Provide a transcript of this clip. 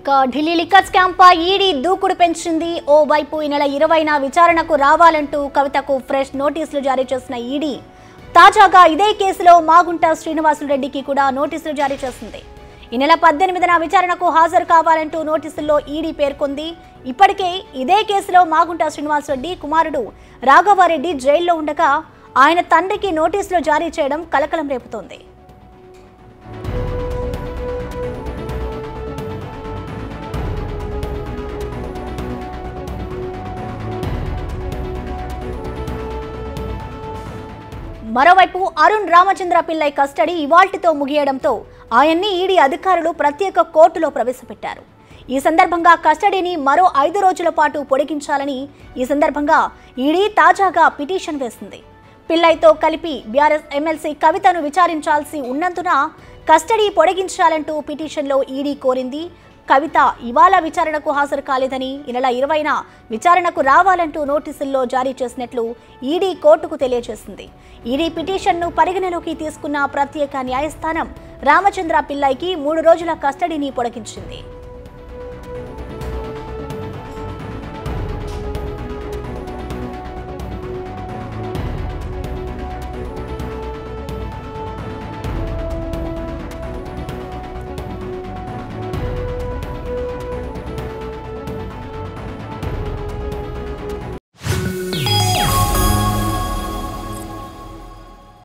ఇక Delhi liquor scam పై ED దూకుడు పెంచింది ఓ వైపు ఈ నెల ఇరవైన విచారణకు రావాలంటూ కవితకు ఫ్రెష్ నోటీసులు జారీ చేసిన ఈడీ తాజాగా ఇదే కేసులో మాగుంట శ్రీనివాసులు రెడ్డికి కూడా నోటీసులు జారీ చేసింది ఈ నెల పద్దెనిమిదిన విచారణకు హాజరు కావాలంటూ నోటీసుల్లో ఈడీ పేర్కొంది ఇప్పటికే ఇదే కేసులో మాగుంట శ్రీనివాసరెడ్డి కుమారుడు రాఘవారెడ్డి జైల్లో ఉండగా ఆయన తండ్రికి నోటీసులు జారీ చేయడం కలకలం రేపుతోంది మరోవైపు అరుణ్ రామచంద్ర పిల్లై కస్టడీ ఇవాల్టితో ముగియడంతో ఆయన్ని ఈడీ అధికారులు ప్రత్యేక కోర్టులో ప్రవేశపెట్టారు ఈ సందర్భంగా కస్టడీని మరో ఐదు రోజుల పాటు పొడిగించాలని ఈ సందర్భంగా ఈడీ తాజాగా పిటిషన్ వేసింది పిల్లైతో కలిపి బీఆర్ఎస్ ఎమ్మెల్సీ కవితను విచారించాల్సి ఉన్నందున కస్టడీ పొడిగించాలంటూ పిటిషన్లో ఈడీ కోరింది కవిత ఇవాళ విచారణకు హాజరు కాలేదని ఈ నెల ఇరవైన విచారణకు రావాలంటూ నోటీసుల్లో జారీ చేసినట్లు ఈడీ కోర్టుకు తెలియజేసింది ఈడీ పిటిషన్ను పరిగణలోకి తీసుకున్న ప్రత్యేక న్యాయస్థానం రామచంద్ర పిల్లైకి మూడు రోజుల కస్టడీని పొడిగించింది